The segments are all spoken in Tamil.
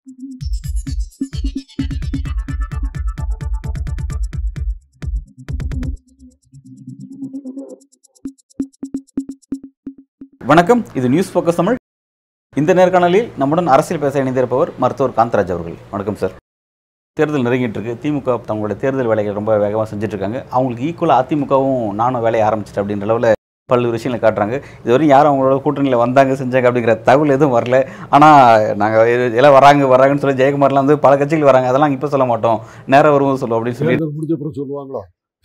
வணக்கம் இது நியூஸ் ஃபோக்கஸ் தமிழ் இந்த நேர்காணலில் நம்முடன் அரசியல் பேச இணைந்திருப்பவர் மருத்துவர் காந்தராஜ் அவர்கள் வணக்கம் சார் தேர்தல் நெருங்கிட்டு இருக்கு திமுக தங்களோட தேர்தல் வேலைகள் ரொம்ப வேகமாக செஞ்சுட்டு இருக்காங்க அவங்களுக்கு ஈக்குவலாக அதிமுகவும் நானும் வேலையை ஆரம்பிச்சிட்டேன் அப்படின்ற அளவில் பல்வேறு விஷயங்களை காட்டுறாங்க இதுவரையும் யாரும் அவங்களோட கூட்டணியில் வந்தாங்க செஞ்சாங்க அப்படிங்கிற தகவல் எதுவும் வரல ஆனால் நாங்கள் எல்லாம் வராங்க வராங்கன்னு சொல்லி ஜெயக்குமார்லாம் வந்து பல கட்சிகள் வராங்க அதெல்லாம் இப்போ சொல்ல மாட்டோம் நேரம் வரும்போது சொல்லுவோம் அப்படின்னு சொல்லி தேர்தல் முடிஞ்ச அப்புறம் சொல்லுவாங்களோ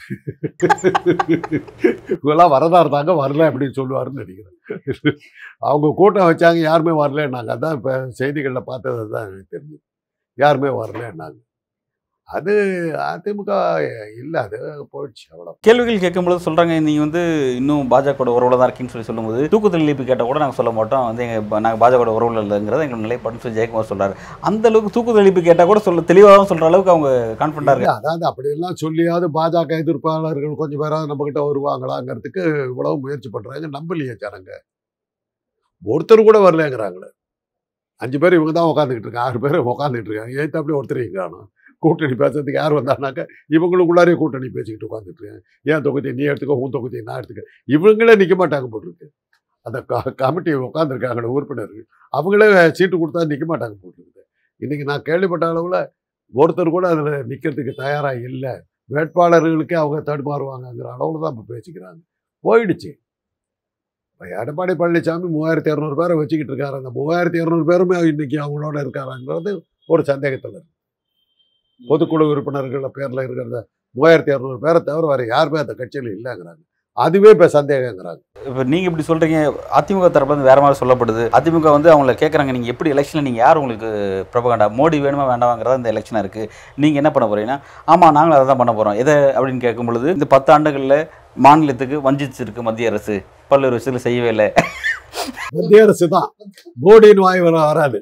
இவெல்லாம் வரதா இருந்தாங்க வரல அப்படின்னு சொல்லுவாருன்னு நினைக்கிறேன் அவங்க கூட்டம் வச்சாங்க யாருமே வரலன்னாங்க அதான் இப்போ செய்திகளில் பார்த்தது தான் எனக்கு தெரிஞ்சு யாருமே வரலன்னாங்க அது அதிமுக இல்லை அது போயிடுச்சு அவ்வளோ கேள்விகள் கேட்கும்போது சொல்றாங்க நீங்க வந்து இன்னும் பாஜக உறவுல தான் இருக்கீங்கன்னு சொல்லி சொல்லும்போது தூக்குதல் இழிப்பு கேட்டால் கூட நாங்கள் சொல்ல மாட்டோம் வந்து எங்க நாங்கள் பாஜக உறவுல இல்லைங்கிறத எங்க நிலைப்பாடுன்னு சொல்லி ஜெயக்குமார் சொல்றாரு அந்த அளவுக்கு தூக்குதல் இழிப்பு கேட்டால் கூட சொல்ல தெளிவாக சொல்ற அளவுக்கு அவங்க கான்ஃபிடண்டா இல்ல, அதாவது அப்படியெல்லாம் சொல்லியாவது பாஜக எதிர்ப்பாளர்கள் கொஞ்சம் பேராவது நம்மக்கிட்ட வருவாங்களாங்கிறதுக்கு இவ்வளவு முயற்சி பண்றாங்க நம்பலையே ஜனங்க ஒருத்தர் கூட வரலங்கிறாங்களே அஞ்சு பேர் இவங்க தான் உட்காந்துக்கிட்டு இருக்காங்க ஆறு பேர் உட்காந்துட்டு இருக்காங்க ஏற்ற அப்படியே ஒருத்தர் இங்க காணும் கூட்டணி பேசுறதுக்கு யார் வந்தாங்கனாக்கா இவங்களுக்குள்ளாரே கூட்டணி பேசிக்கிட்டு உட்காந்துட்டு இருக்காங்க ஏன் தொகுதி நீ எடுத்துக்கோ உன் தொகுதி நான் எடுத்துக்க இவங்களே நிற்க மாட்டாங்க போட்டிருக்கு அந்த க கமிட்டி உட்காந்துருக்காங்களே உறுப்பினர்கள் அவங்களே சீட்டு கொடுத்தா நிற்க மாட்டாங்க போட்டிருக்கு இன்னைக்கு நான் கேள்விப்பட்ட அளவில் ஒருத்தர் கூட அதில் நிற்கிறதுக்கு தயாராக இல்லை வேட்பாளர்களுக்கே அவங்க தடுமாறுவாங்கங்கிற அளவில் தான் இப்போ பேசிக்கிறாங்க போயிடுச்சு இப்போ எடப்பாடி பழனிசாமி மூவாயிரத்தி இரநூறு பேரை வச்சுக்கிட்டு இருக்காரு அந்த மூவாயிரத்தி இரநூறு பேருமே இன்னைக்கு அவங்களோட இருக்காராங்கிறது ஒரு சந்தேகத்தில் இருக்கு பொதுக்குழு உறுப்பினர்கள் பேரில் இருக்கிற மூவாயிரத்தி இரநூறு பேரை தவிர வேறு யாருமே அந்த கட்சியில் இல்லைங்கிறாங்க அதுவே இப்போ சந்தேகங்கிறாங்க இப்போ நீங்க இப்படி சொல்றீங்க அதிமுக தரப்புல இருந்து வேற மாதிரி சொல்லப்படுது அதிமுக வந்து அவங்கள கேட்குறாங்க நீங்க எப்படி எலெக்ஷனில் நீங்க யார் உங்களுக்கு ப்ரொபகண்டா மோடி வேணுமா வேண்டாமாங்கிறதா இந்த எலெக்ஷனாக இருக்கு நீங்க என்ன பண்ண போறீங்கன்னா ஆமா நாங்களும் அதை தான் பண்ண போறோம் எதை அப்படின்னு கேட்கும் பொழுது இந்த பத்து ஆண்டுகளில் மாநிலத்துக்கு வஞ்சிச்சிருக்கு மத்திய அரசு பல்வேறு விஷயத்தில் செய்யவே இல்லை மத்திய அரசு தான் மோடின்னு வாய் வர வராது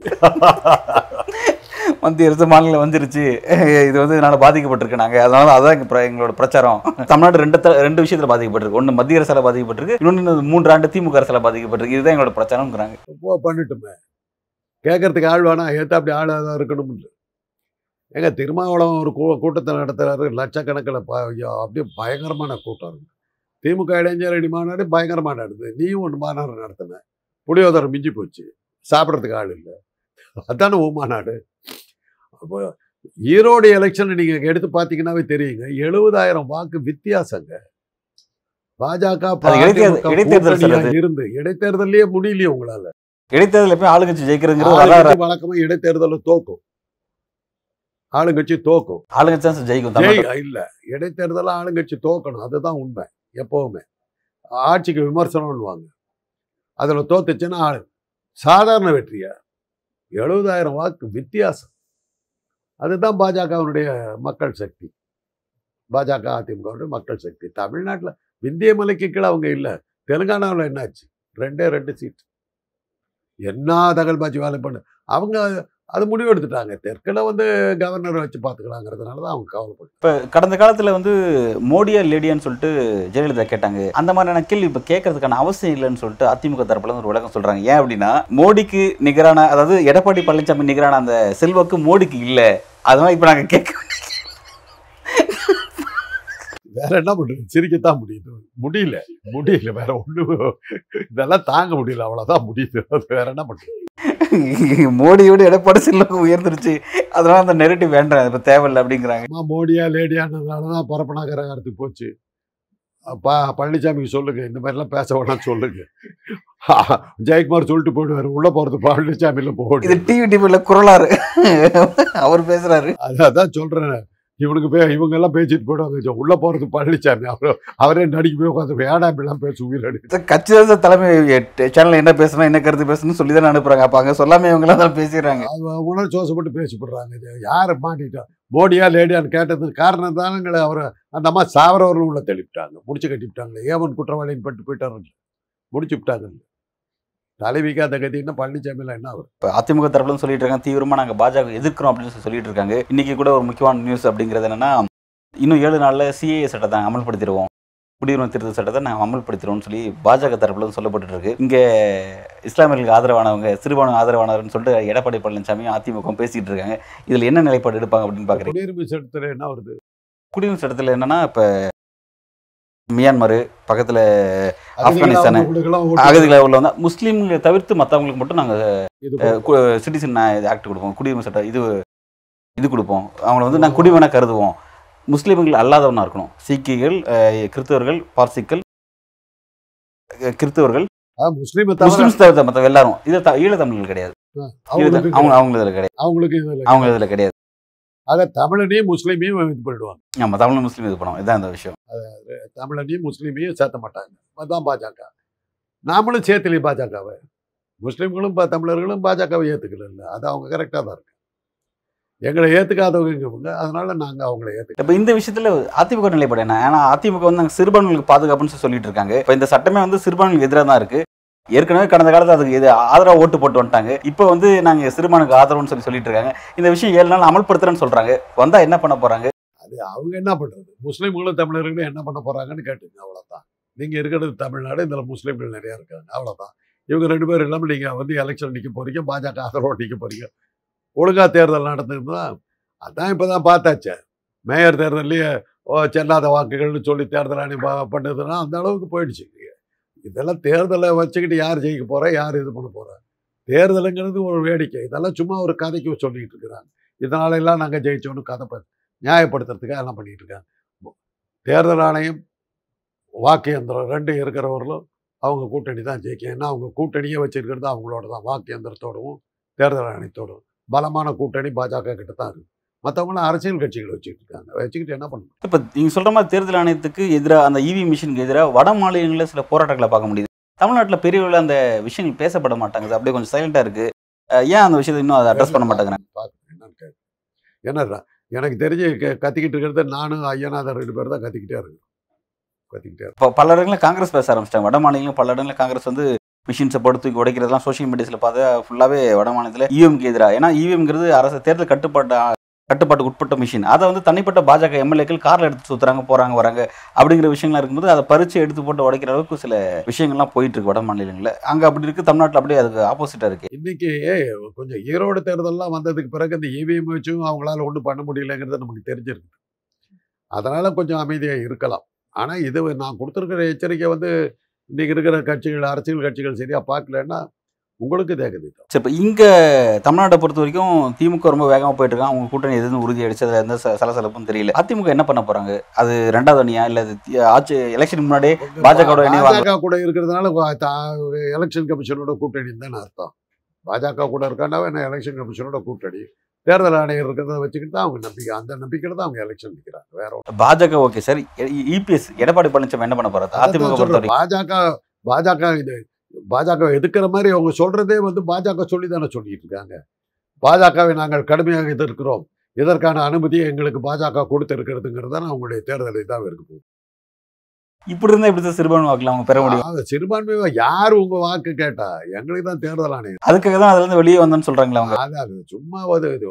மத்திய அரசு மாநிலம் வந்துருச்சு இது வந்து இதனால பாதிக்கப்பட்டிருக்கு நாங்க அதனால அதான் எங்க பிர- எங்களோட பிரச்சாரம் தமிழ்நாடு ரெண்டு த- ரெண்டு விஷயத்துல பாதிக்கப்பட்டிருக்கு ஒன்று மத்திய அரசால பாதிக்கப்பட்டிருக்கு இன்னொன்று மூன்று ஆண்டு திமுக அரசால பாதிக்கப்பட்டிருக்கு இதுதான் எங்களோட பிரச்சாரம்ங்கிறாங்க போ பண்ணட்டுமே கேட்கறதுக்கு ஆள் வேணாம் ஏற்ற அப்படி ஆளாக தான் இருக்கணும் எங்க திருமாவளவன் ஒரு கூ கூட்டத்தை நடத்துறாரு லட்சக்கணக்கில் ப ஐயோ, அப்படியே பயங்கரமான கூட்டம் இருக்கு திமுக இளைஞரணி மாநாடு பயங்கரமாக நடக்குது நீயும் ஒன்று மாநாடு நடத்தின புளியோதரை மிஞ்சி போச்சு சாப்பிட்றதுக்கு ஆள் இல்லை அதானே உன் மாநாடு அப்போ ஈரோடு எலெக்ஷன் நீங்கள் எடுத்து பார்த்தீங்கன்னாவே தெரியுங்க எழுபதாயிரம் வாக்கு வித்தியாசங்க பாஜக அது இடைத்தேர்தல்- அதிமுக இடைத்தேர்தல் கூட்டணியா சார் அது. இருந்து இடைத்தேர்தலே முடியலையே உங்களால இடைத்தேர்தல் எப்பயும் ஆளுங்கட்சி ஜெயிக்கிறதுங்கிறது வர ஆளுங்கட்சி வழக்கமா இடைத்தேர்தலில் தோக்கும் ஆளுங்கட்சி தோக்கும் ஆளுங்கட்சி தான் ஜெயிக்கும் தமிழ்நாட்டுல. ஜெய் இல்ல இடைத்தேர்தலில் ஆளுங்கட்சி தோக்கணும் அதுதான் உண்மை எப்பவுமே ஆட்சிக்கு விமர்சனம்னுவாங்க அதுல தோத்துச்சுன்னா ஆளு சாதாரண வெற்றியா எழுபதாயிரம் வாக்கு வித்தியாசம் அதுதான் பாஜகவினுடைய மக்கள் சக்தி பாஜக அதிமுகவுடைய மக்கள் சக்தி தமிழ்நாட்டில் விந்திய மலைக்கு கீழே அவங்க இல்லை தெலுங்கானாவில் என்னாச்சு ரெண்டே ரெண்டு சீட் என்ன தகல்பாச்சி வேலை பண்ணு அவங்க அது முடிவு எடுத்துட்டாங்க தெற்கில் வந்து கவர்னரை வச்சு பார்த்துக்கலாங்கிறதுனால தான் அவங்க கவலைப்பட்டு இப்ப கடந்த காலத்துல வந்து மோடியா லேடியான்னு சொல்லிட்டு ஜெயலலிதா கேட்டாங்க அந்த மாதிரியான கேள்வி இப்ப கேட்கறதுக்கான அவசியம் இல்லைன்னு சொல்லிட்டு அதிமுக தரப்புல இருந்து ஒரு விளக்கம் சொல்றாங்க ஏன் அப்படின்னா மோடிக்கு நிகரான அதாவது எடப்பாடி பழனிசாமி நிகரான அந்த செல்வாக்கு மோடிக்கு இல்ல அதனால இப்ப நாங்க கேட்க வேற என்ன பண்ணுறது சிரிக்கத்தான் முடியுது முடியல முடியல வேற ஒன்றும் இதெல்லாம் தாங்க முடியல அவ்வளோதான் முடியுது அது வேற என்ன பண்ணுறது மோடியோட எடப்பாடி செல்வாக்கு உயர்ந்துருச்சு அதனால அந்த நெரட்டிவ் வேண்டாம் இப்ப தேவையில்லை அப்படிங்கிறாங்க அம்மா மோடியா லேடியானதுனால தான் பரப்பனாகரத்துக்கு போச்சு அப்பா பழனிசாமிக்கு சொல்லுங்க இந்த மாதிரிலாம் பேச வேணாம்னு சொல்லுங்க ஜெயக்குமார் சொல்லிட்டு போயிடுவாரு உள்ள போறது பழனிசாமியில் இது போடு டிவி டிவில குரலாரு அவர் பேசுறாரு அது அதான் சொல்றேன் இவனுக்கு பே இவங்க எல்லாம் பேசிட்டு போயிடுவாங்க ஜோ, உள்ள போறது பழனிசாமி அவர் அவரே நடிக்க போய் உட்காந்து ஏடா இப்படிலாம் பேச உயிரடி கட்சி தான் சார் தலைமை சேனல்ல என்ன பேசணும் என்ன கருத்து பேசணும் சொல்லி தானே அனுப்புறாங்க அப்ப அங்க சொல்லாம இவங்க எல்லாம் பேசிடுறாங்க உணர்ச்சி சோசப்பட்டு பேசிப்படுறாங்க யாரை மாட்டிட்டா மோடியா லேடியான்னு கேட்டதுக்கு காரணம் தானுங்களே அவர் அந்த அம்மா சாவரவர்கள் உள்ள தெளிப்பிட்டாங்க முடிச்சு கட்டிவிட்டாங்களே ஏவன் குற்றவாளின்னு பட்டு போயிட்டாரு முடிச்சு விட்டாங்க தலைவிக்கு அந்த கத்தின்னா பழனிசாமிலாம் என்ன அவர் இப்போ அதிமுக தரப்புல இருந்து சொல்லிட்டு இருக்காங்க தீவிரமா நாங்க பாஜக எதிர்க்கிறோம் அப்படின்னு சொல்லி சொல்லிட்டு இருக்காங்க இன்னைக்கு கூட ஒரு முக்கியமான நியூஸ் அப்படிங்கிறது என்னன்னா இன்னும் ஏழு நாள்ல சிஏஏ சட்டத்தை அமல்படுத்திடுவோம் குடியுரிமை திருத்த சட்டத்தை நாங்கள் அமல்படுத்திடுவோம்னு சொல்லி பாஜக தரப்புல இருந்து சொல்லப்பட்டு இருக்கு இங்க இஸ்லாமியர்களுக்கு ஆதரவானவங்க சிறுபான்மை ஆதரவானவர்னு சொல்லிட்டு எடப்பாடி பழனிசாமியும் அதிமுக பேசிட்டு இருக்காங்க இதுல என்ன நிலைப்பாடு எடுப்பாங்க அப்படின்னு பாக்குறீங்க குடியுரிமை சட்டத்தில் என்ன வருது குடியுரிமை சட்டத்தில் என்னன்னா இப்ப மியான்மர் பக்கத்துல அகதிகள் ஆப்கானிஸ்தானு, அவங்களுக்கெல்லாம் ஓட்டு அகதிகளை உள்ள வந்தா முஸ்லீம்களை தவிர்த்து மற்றவங்களுக்கு மட்டும் நாங்க இது கொடுப்போம். சிட்டிசன் ஆக்ட் கொடுப்போம் குடியுரிமை சட்டம் இது இது கொடுப்போம் அவங்கள வந்து நாங்கள் குடிமனா கருதுவோம் முஸ்லீம்கள் அல்லாதவனா இருக்கணும் சீக்கியர்கள் அஹ், கிறிஸ்தவர்கள் பார்சிக்கள் அஹ், கிறிஸ்தவர்கள் அதாவது முஸ்லீமை தவிர முஸ்லிம்ஸ் தவிர்த்த மற்ற எல்லாரும் இது த- ஈழத்தமிழர்கள் கிடையாது அவங்களுக்கு ஈழத்த- அவங்க அவங்க இதில் கிடையாது அவங்களுக்கு இதுல அவங்க இதில் கிடையாது ஆக தமிழனையும் முஸ்லீமையும் இது பண்ணிடுவாங்க ஆமாம் தமிழ் முஸ்லீம் இது பண்ணுவோம் இதுதான் இந்த விஷயம் தமிழனையும் முஸ்லீமையும் சேர்த்த மாட்டாங்க அதுதான் பாஜக நாமளும் சேர்த்துலையும் பாஜகவை முஸ்லீம்களும் பா- தமிழர்களும் பாஜகவை ஏற்றுக்கல இல்லை அது அவங்க கரெக்டாக தான் இருக்கு எங்களை ஏற்றுக்காதவங்க இவங்க அதனால நாங்கள் அவங்கள ஏற்றுக்க இப்போ இந்த விஷயத்துல அதிமுக நிலைப்பாடு என்ன ஏன்னா அதிமுக வந்து நாங்கள் சிறுபான்மைகளுக்கு பாதுகாப்புன்னு சொல்லி சொல்லிட்டு இருக்காங்க இப்போ இந்த சட்டமே வந்து சிறுபான்மைகளுக்கு எதிராக தான் இருக்கு ஏற்கனவே கடந்த காலத்துல அதுக்கு இது ஆதரவு ஓட்டு போட்டு வந்துட்டாங்க இப்போ வந்து நாங்க சிறுபான்மைக்கு ஆதரவுன்னு சொல்லி சொல்லிட்டு இருக்காங்க இந்த விஷயம் ஏழு நாள் அமல்படுத்துறேன்னு சொல்றாங்க வந்தா என்ன பண்ண போறாங்க அது அவங்க என்ன பண்ணுறது முஸ்லீம்களும் தமிழர்களும் என்ன பண்ண போகிறாங்கன்னு கேட்டுங்க அவ்வளோதான் நீங்கள் இருக்கிறது தமிழ்நாடு இதில் முஸ்லீம்கள் நிறையா இருக்காங்க அவ்வளோதான் இவங்க ரெண்டு பேரும் இல்லாமல் நீங்கள் வந்து எலெக்ஷன் நிற்க போகிறீங்க பாஜக ஆதரவோடு நிற்க போகிறீங்க ஒழுங்கா தேர்தல் நடந்துருந்தா அதான் இப்போ தான் பார்த்தாச்சே மேயர் தேர்தல்லையே ஓ செல்லாத வாக்குகள்னு சொல்லி தேர்தல் அணி ப- பண்ணுதுன்னா அந்த அளவுக்கு போயிடுச்சு இதெல்லாம் தேர்தலை வச்சுக்கிட்டு யார் ஜெயிக்க போகிறா யார் இது பண்ண போகிறா தேர்தலுங்கிறது ஒரு வேடிக்கை இதெல்லாம் சும்மா ஒரு கதைக்கு சொல்லிட்டு இருக்கிறாங்க இதனால எல்லாம் நாங்கள் ஜெயிச்சோன்னு கதை ப- நியாயப்படுத்துறதுக்காக எல்லாம் பண்ணிட்டு இருக்காங்க தேர்தல் ஆணையம் வாக்கு எந்திரம் ரெண்டும் இருக்கிறவர்களும் அவங்க கூட்டணி தான் ஜெயிக்கும் ஏன்னா அவங்க கூட்டணியே வச்சிருக்கிறது அவங்களோட தான் வாக்கு எந்திரத்தோடவும் தேர்தல் ஆணையத்தோடவும் பலமான கூட்டணி பாஜக கிட்ட தான் இருக்கு மற்றவங்களாம் அரசியல் கட்சிகள் வச்சுட்டு இருக்காங்க வச்சுக்கிட்டு என்ன பண்ண இப்போ நீங்க சொல்ற மாதிரி தேர்தல் ஆணையத்துக்கு எதிராக அந்த இவி மிஷினுக்கு எதிராக வட மாநிலங்களில் சில போராட்டங்களை பார்க்க முடியுது தமிழ்நாட்டில் பெரிய அளவுல அந்த விஷயங்கள் பேசப்பட மாட்டாங்க அது அப்படியே கொஞ்சம் சைலண்டா இருக்கு அஹ் ஏன் அந்த விஷயத்தை இன்னும் அதை அட்ரஸ் பண்ண மாட்டேங்கிறாங்க பார்க்கணும் என்னன்னு கேட்கு என்னடா எனக்கு தெரிஞ்சு க- கத்திக்கிட்டு இருக்கிறது நானும் ஐயனாதர் ரெண்டு பேர் தான் கத்திக்கிட்டே இருக்கோம் கத்திக்கிட்டே இருக்கோம் இப்போ பல இடங்களில் காங்கிரஸ் பேச ஆரம்பிச்சிட்டாங்க வட மாநிலங்களும் பல இடங்களில் காங்கிரஸ் வந்து மிஷின்ஸை போட்டு தூக்கி உடைக்கிறதுலாம் சோஷியல் மீடியாஸில் பார்த்தா ஃபுல்லாகவே வட மாநிலத்தில் இவிஎம்க்கு எதிராக ஏன்னா இவிஎம்ங்கிறது அரசு தேர்தல் கட்டுப்பாட்டு கட்டுப்பாட்டுக்கு உட்பட்ட மிஷின் அதை வந்து தனிப்பட்ட பாஜக எம்எல்ஏக்கள் காரில் எடுத்து சுற்றுறாங்க போகிறாங்க வராங்க அப்படிங்கிற விஷயங்கள்லாம் இருக்கும்போது அதை பறித்து எடுத்து போட்டு உடைக்கிற அளவுக்கு சில விஷயங்கள்லாம் போயிட்டு இருக்கு வட மாநிலங்களில் அங்கே அப்படி இருக்கு தமிழ்நாட்டில் அப்படியே அதுக்கு ஆப்போசிட்டாக இருக்கு இன்னைக்கு கொஞ்சம் ஈரோடு தேர்தல்லாம் வந்ததுக்கு பிறகு இந்த இவிஎம் வச்சும் அவங்களால ஒன்றும் பண்ண முடியலங்கிறது நமக்கு தெரிஞ்சிருக்கு அதனால கொஞ்சம் அமைதியாக இருக்கலாம் ஆனால் இது நான் கொடுத்துருக்கிற எச்சரிக்கை வந்து இன்னைக்கு இருக்கிற கட்சிகள் அரசியல் கட்சிகள் சரியா பார்க்கலன்னா உங்களுக்கு தேக்குது சரி இப்போ இங்கே தமிழ்நாட்டை பொறுத்த வரைக்கும் திமுக ரொம்ப வேகமாக போயிட்டு இருக்காங்க அவங்க கூட்டணி எதுவும் உறுதி அடிச்சு அதில் எந்த ச- சலசலப்பும் தெரியல அதிமுக என்ன பண்ண போறாங்க அது ரெண்டாவது அணியா இல்லை அது தி- ஆட்சி எலெக்ஷன் முன்னாடியே பாஜகவோட இணைவாங்க. பாஜக கூட இருக்கிறதுனால எலெக்ஷன் கமிஷனோட கூட்டணி தான் அர்த்தம் பாஜக கூட இருக்காண்டாவே என்ன எலெக்ஷன் கமிஷனோட கூட்டணி தேர்தல் ஆணையர் இருக்கிறத வச்சுக்கிட்டு தான் அவங்க நம்பிக்கை அந்த நம்பிக்கையில தான் அவங்க எலெக்ஷன் நிற்கிறாங்க வேற ஒண்ணும் பாஜக ஓகே சரி இபிஎஸ் எடப்பாடி பழனிசாமி என்ன பண்ண போறாரு அதிமுக அதான் பொறுத்த சொல்றேன். வரைக்கும் பாஜக பாஜக இது பாஜக எதுக்குற மாதிரி அவங்க சொல்றதே வந்து பாஜக சொல்லி தானே சொல்லிட்டு இருக்காங்க பாஜகவை நாங்கள் கடுமையாக எதிர்க்கிறோம் இதற்கான அனுமதியை எங்களுக்கு பாஜக கொடுத்திருக்கிறதுங்கிறது தான் அவங்களுடைய தேர்தல் இதாக இருக்கு போகுது. இப்படி இருந்தா இப்படி தான் சிறுபான்மை வாக்குல அவங்க பெற முடியும் ஆக, சிறுபான்மை யார் உங்க வாக்கு கேட்டா எங்களுக்கு தான் தேர்தல் ஆணையம் அதுக்காக தான் அதுல இருந்து வெளியே வந்தேன்னு சொல்றாங்களே அவங்க அது அது சும்மா அது இது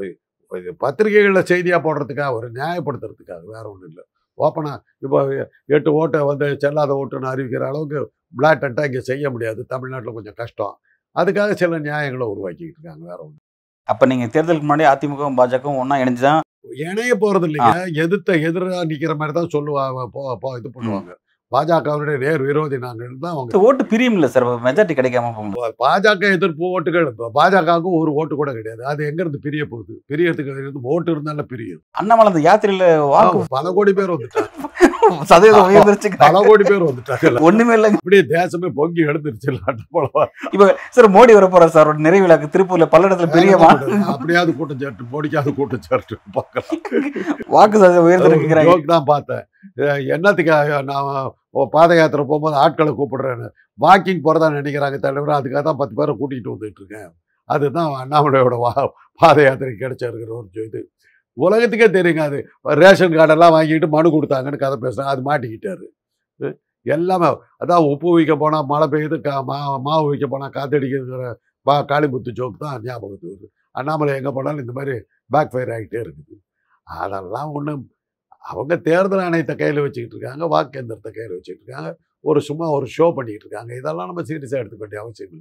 இது பத்திரிகைகளில் செய்தியாக போடுறதுக்காக ஒரு நியாயப்படுத்துறதுக்காக வேற ஒன்றும் இல்லை ஓப்பனா இப்போ எட்டு ஓட்டை வந்து செல்லாத ஓட்டுன்னு அறிவிக்கிற அளவுக்கு பிளாட்டண்ட்டாக இங்கே செய்ய முடியாது தமிழ்நாட்டில் கொஞ்சம் கஷ்டம் அதுக்காக சில நியாயங்களை உருவாக்கிக்கிட்டு இருக்காங்க வேற ஒன்று அப்ப நீங்க தேர்தலுக்கு முன்னாடி அதிமுகவும் பாஜகவும் ஒண்ணா இணைஞ்சுதான் இணைய போறது இல்லைங்க எதிர்த்த எதிராக நிற்கிற மாதிரி தான் சொல்லுவாங்க போ போ இது பண்ணுவாங்க பாஜகவினுடைய நேர் விரோதி நாங்கள் தான் அவங்க இந்த ஓட்டு பிரியும் இல்ல சார் மெஜாரிட்டி கிடைக்காம போகும் பாஜக எதிர்ப்பு ஓட்டுகள் இப்ப பாஜகவுக்கும் ஒரு ஓட்டு கூட கிடையாது அது எங்க இருந்து பிரிய போகுது பிரியறதுக்கு இருந்து ஓட்டு இருந்தாலும் பிரியும் அண்ணாமலை அந்த யாத்திரையில வாக்கு பல கோடி பேர் வந்துட்டாங்க சதவீதம் உயர்ந்துருச்சு பல கோடி பேர் வந்துட்டாங்க ஒண்ணுமே இல்லைங்க அப்படியே தேசமே பொங்கி எடுத்துருச்சு இல்லாட்ட போலவா சார் மோடி வர போறாரு சார் ஒரு நிறைவு விழாக்கு திருப்பூர்ல பல இடத்துல பெரிய மா- அப்படியாவது கூட்டம் சாட்டு மோடிக்காவது கூட்டம் சாட்டு பார்க்கலாம் வாக்கு சதவீதம் உயர்ந்திருக்கிறாங்க ஜோக் தான் பார்த்தேன் அஹ் என்னத்துக்கு நான் பாத யாத்திரை போகும்போது ஆட்களை கூப்பிடுறேன்னு வாக்கிங் போறதா நினைக்கிறாங்க தலைவர் அதுக்காக தான் பத்து பேரை கூட்டிகிட்டு வந்துட்டு இருக்கேன் அதுதான் அண்ணாமலையோட வா பாத யாத்திரை கிடைச்சிருக்கிற ஒரு இது உலகத்துக்கே தெரியுங்க அது ரேஷன் கார்டெல்லாம் வாங்கிட்டு மனு கொடுத்தாங்கன்னு கதை பேசுறாங்க அது மாட்டிக்கிட்டாரு அஹ் எல்லாமே அதான் உப்பு வைக்க போனால் மழை பெய்யுது கா மா மாவு வைக்க போனால் காத்தடிக்கிற பா காளிமுத்து ஜோக் தான் ஞாபகத்துக்கு வருது அண்ணாமலை எங்கே போனாலும் இந்த மாதிரி பேக் ஃபயர் ஆகிட்டே இருக்குது அதெல்லாம் ஒன்றும் அவங்க தேர்தல் ஆணையத்தை கையில் வச்சுக்கிட்டு இருக்காங்க வாக்கு எந்திரத்தை கையில் வச்சுக்கிட்டு இருக்காங்க ஒரு சும்மா ஒரு ஷோ பண்ணிக்கிட்டு இருக்காங்க இதெல்லாம் நம்ம சீரியஸாக எடுத்துக்க வேண்டிய அவசியம் இல்லை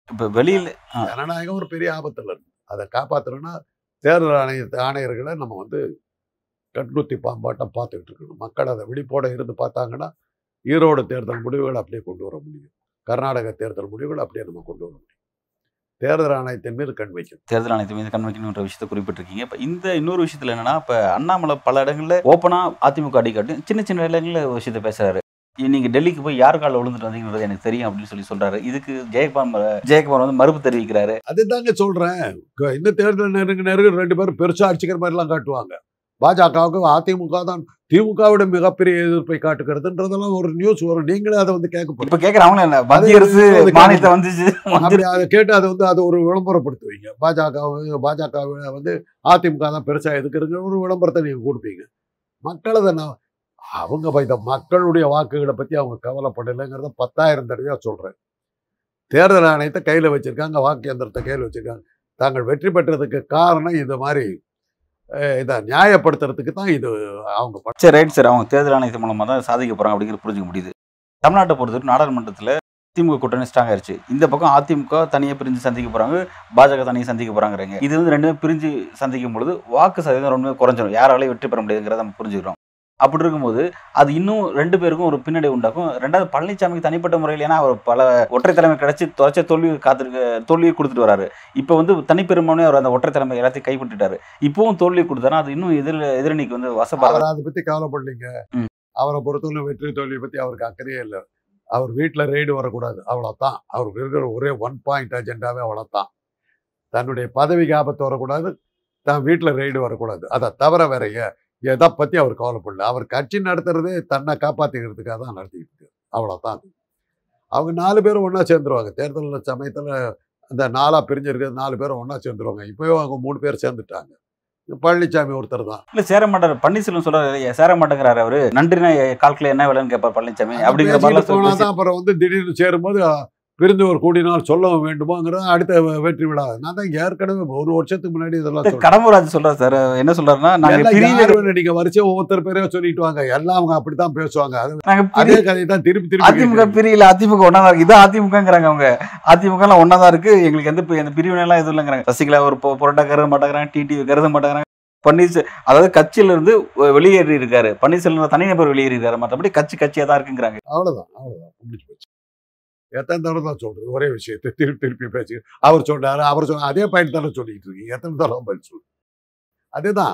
இப்போ வெளியில் ஜனநாயகம் ஒரு பெரிய ஆபத்துல இருக்கு அதை காப்பாற்றணும்னா தேர்தல் ஆணைய ஆணையர்களை நம்ம வந்து கண்குத்தி பாம்பாட்டம் பார்த்துக்கிட்டு இருக்கணும் மக்கள் அதை விழிப்போட இருந்து பார்த்தாங்கன்னா ஈரோடு தேர்தல் முடிவுகளை அப்படியே கொண்டு வர முடியும் கர்நாடக தேர்தல் முடிவுகளை அப்படியே நம்ம கொண்டு வர முடியும் தேர்தல் ஆணையத்தின் மீது கண் வைக்கணும் தேர்தல் ஆணையத்தை மீது கண்வைக்கணுன்ற விஷயத்தை குறிப்பிட்டிருக்கீங்க இப்போ இந்த இன்னொரு விஷயத்தில் என்னன்னா இப்போ அண்ணாமலை பல இடங்களில் ஓப்பனாக அதிமுக அடிக்காட்டு சின்ன சின்ன இடங்களில் ஒரு விஷயத்தை பேசுறாரு நீங்க டெல்லிக்கு போய் யார் காலில் விழுந்துட்டு வந்தீங்கன்றது எனக்கு தெரியும் அப்படின்னு சொல்லி சொல்றாரு இதுக்கு ஜெயக்குமார் ஜெயக்குமார் வந்து மறுப்பு தெரிவிக்கிறாரு அதுதாங்க சொல்றேன் க- இந்த தேர்தல் நெருங்க நெருங்க ரெண்டு பேரும் பெருசா அடிச்சுக்கிற மாதிரிலாம் காட்டுவாங்க பாஜகவுக்கு அதிமுக தான் திமுகவிட மிகப்பெரிய எதிர்ப்பை காட்டுகிறதுன்றதெல்லாம் ஒரு நியூஸ் வரும் நீங்களே அதை வந்து கேட்க போறீங்க இப்ப கேக்குறாங்களே இல்ல மத்திய அரசு அது மானியத்தை வந்துச்சு அப்படி அதை கேட்டு அதை வந்து அதை ஒரு விளம்பரப்படுத்துவீங்க பாஜக பாஜக வந்து அதிமுக தான் பெருசா எதுக்குறங்க ஒரு விளம்பரத்தை நீங்க கொடுப்பீங்க மக்கள் அதை நான் அவங்க ப- இந்த மக்களுடைய வாக்குகளை பத்தி அவங்க கவலைப்படலைங்கிறத பத்தாயிரம் தடவையா சொல்றேன் தேர்தல் ஆணையத்தை கையில வச்சிருக்காங்க வாக்கு எந்திரத்தை கையில வச்சிருக்காங்க தாங்கள் வெற்றி பெற்றதுக்கு காரணம் இந்த மாதிரி அஹ், இதை நியாயப்படுத்துறதுக்கு தான் இது அவங்க பண்ண- சரி ரைட் சார் அவங்க தேர்தல் ஆணையத்தின் மூலமா தான் சாதிக்க போறாங்க அப்படிங்கிறது புரிஞ்சுக்க முடியுது தமிழ்நாட்டை பொறுத்தவரைக்கும் நாடாளுமன்றத்துல திமுக கூட்டணி ஸ்ட்ராங் ஆயிருச்சு இந்த பக்கம் அதிமுக தனியா பிரிஞ்சு சந்திக்க போறாங்க பாஜக தனியாக சந்திக்க போறாங்கிறீங்க இது வந்து ரெண்டுமே பிரிஞ்சு சந்திக்கும் பொழுது வாக்கு சதவீதம் ரொம்பவே குறைஞ்சிரும் யாராலையும் வெற்றி பெற முடியாதுங்கிறத நம்ம புரிஞ்சுக்கிறோம் அப்படி இருக்கும்போது அது இன்னும் ரெண்டு பேருக்கும் ஒரு பின்னடை உண்டாக்கும் ரெண்டாவது பழனிசாமிக்கு தனிப்பட்ட முறையில் ஏன்னா அவர் பல ஒற்றை தலைமை கிடைச்சி தொடர்ச்சியா தோல்வி காத்திருக்க தோல்வியை கொடுத்துட்டு வராரு இப்போ வந்து தனிப்பெரும்பான்மை அவர் அந்த ஒற்றை தலைமை எல்லாத்தையும் கைப்பற்றிட்டாரு இப்பவும் தோல்வி கொடுத்தாரா அது இன்னும் எதிர் எதிரணிக்கு வந்து வசப்பாரு அவர் அதை பத்தி கவலைப்படலீங்க ம். அவரை பொறுத்தவரை வெற்றி தோல்வியை பத்தி அவருக்கு அக்கறையே இல்லை அவர் வீட்டுல ரெய்டு வரக்கூடாது அவ்வளவுதான் அவருக்கு இருக்கிற ஒரே ஒன் பாயிண்ட் அஜெண்டாவே அவ்வளவுதான் தன்னுடைய பதவிக்கு ஆபத்து வரக்கூடாது தான் வீட்டுல ரெய்டு வரக்கூடாது அதை தவிர வேற எ- எதை பத்தி அவர் கவலைப்படல அவர் கட்சி நடத்துறதே தன்னை காப்பாத்திக்கிறதுக்காக தான் நடத்திக்கிட்டு இருக்காரு அவ்வளவுதான் அவங்க நாலு பேரும் ஒண்ணா சேர்ந்துருவாங்க தேர்தல் சமயத்துல அந்த நாலா பிரிஞ்சிருக்கிறது நாலு பேரும் ஒண்ணா சேர்ந்துருவாங்க இப்போயும் அவங்க மூணு பேர் சேர்ந்துட்டாங்க பழனிசாமி ஒருத்தர் தான் இல்ல சேர மாட்டாரு பன்னீர்செல்வம் சொல்றாரு "ஐயா, சேர மாட்டேங்கிறாரு அவரு நன்றினா கால்குல என்ன வேலைன்னு கேட்பார் பழனிசாமி அப்படிங்கிற பேசிட்டு மாதிரிலாம் சொல்லி போனாதான் அப்புறம் வந்து திடீர்னு சேரும்போது அ, பிரிந்தவர் கூடினால் சொல்லவும் வேண்டுமாங்கிற அடுத்த வெ- வெற்றி விழா நான் தான் ஏற்கனவே ஒரு வருஷத்துக்கு முன்னாடி இதெல்லாம் பேசி- சொல்றேன். கடம்பூராஜ் சொல்றாரு சார் என்ன சொல்றாருன்னா நாங்க எல்லாம் பிரிவு யார் வேணும் நீங்க வரிசையா ஒவ்வொருத்தர் பேரையும் சொல்லிட்டு வாங்க எல்லாம் அவங்க அப்படித்தான் பேசுவாங்க அது நாங்க அதே பிரி- கதையை தான் திருப்பி திருப்பி அதிமுக கேட்கறீங்க. பிரியல அதிமுக ஒன்னா தான் இருக்கு இது அதிமுகங்கிறாங்க அவங்க அதிமுக எல்லாம் ஒன்னா தான் இருக்கு எங்களுக்கு எந்த பி- எந்த பிரிவினை எல்லாம் எதுவும் இல்லைங்கிறாங்க சசிகலா ஒரு பொ- புரட்டா கருத மாட்டேங்கிறாங்க டிடி கருத மாட்டேங்கிறாங்க பன்னீர்செல் அதாவது கட்சியில இருந்து வெ- வெளியேறி இருக்காரு பன்னீர்செல்வம் தனிநபர் வெளியேறி இருக்காரு மற்றபடி கட்சி கட்சியா தான் இருக்குங்கிறாங்க அவ்வளவுதான் அவ்வளவுதான் முடிஞ்சு போச்சு எத்தனை தடவை தான் சொல்றது ஒரே விஷயத்தை திருப்பி திருப்பி பேசி அவர் சொன்னாரு அவர் சொன்னார் அதே பாயிண்ட் தானே சொல்லிட்டு இருக்கீங்க எத்தனை தடவை பதில் சொல்லு அதுதான்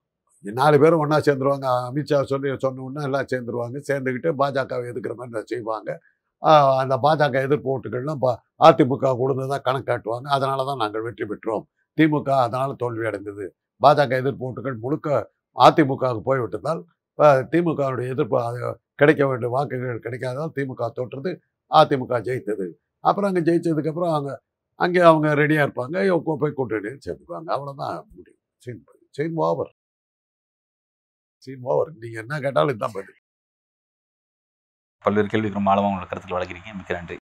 நாலு பேரும் ஒண்ணா சேர்ந்துருவாங்க அமித்ஷா சொல்லி சொன்ன உடனே எல்லாம் சேர்ந்துருவாங்க சேர்ந்துக்கிட்டு பாஜகவை எதிர்க்கிற மாதிரி தான் செய்வாங்க ஆஹ் அந்த பாஜக எதிர்ப்பு ஓட்டுகள்லாம் பா அதிமுக கொடுத்ததான் கணக்கு காட்டுவாங்க அதனால தான் நாங்கள் வெற்றி பெற்றோம் திமுக அதனால தோல்வி அடைந்தது பாஜக எதிர்ப்பு ஓட்டுகள் முழுக்க அதிமுகவுக்கு போய்விட்டதால் ஆஹ் திமுகவுடைய எதிர்ப்பு அது கிடைக்க வேண்டிய வாக்குகள் கிடைக்காததால் திமுக தோற்றது அதிமுக ஜெயித்தது அப்புறம் அங்கே ஜெயிச்சதுக்கப்புறம் அவங்க அங்கே அவங்க ரெடியாக இருப்பாங்க இவங்க போய் கூட்டணி சேர்த்துக்குவாங்க அவ்வளோதான் முடியும் scene scene over scene over நீங்கள் என்ன கேட்டாலும் இதுதான் பதில் பல்வேறு கேள்விக்கு ரொம்ப ஆழமா உங்களோட கருத்துக்கள் வழங்கிருக்கீங்க மிக்க நன்றி